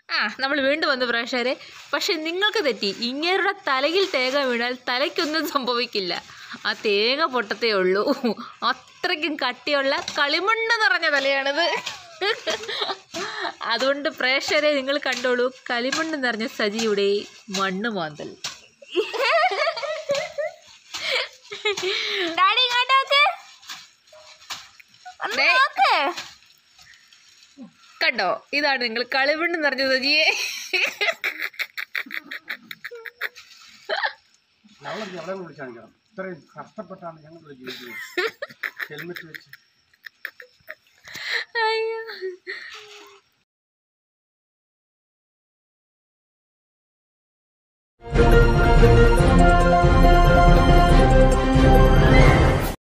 ആ നമ്മൾ വീണ്ടും വന്നു പ്രേക്ഷകരെ പക്ഷെ നിങ്ങൾക്ക് തെറ്റി ഇങ്ങേരുടെ തലയിൽ തേങ്ങ വീണാൽ തലയ്ക്കൊന്നും സംഭവിക്കില്ല ആ തേങ്ങ പൊട്ടത്തേ ഉള്ളൂ അത്രയ്ക്കും കട്ടിയുള്ള കളിമണ്ണ് നിറഞ്ഞ തലയാണിത് അതുകൊണ്ട് പ്രേക്ഷകരെ നിങ്ങൾ കണ്ടോളൂ കളിമണ്ണ് നിറഞ്ഞ സജിയുടെ മണ്ണ് മാന്തൽ ഡാഡി ഇങ്ങോട്ടോക്ക് ഒന്ന് ദേ. നോക്ക് കണ്ടോ ഇതാണ് നിങ്ങൾ കളിമണ്ണ് നിറഞ്ഞ സജിയെ ഞങ്ങളെ എവിടെ വിളിച്ചു കാണിക്കണം ഇത്രയും കഷ്ടപ്പെട്ടാണ് ഞങ്ങൾ ഇവിടെ ജീവിക്കുന്നത് ഹെൽമെറ്റ് വെച്ച് അയ്യോ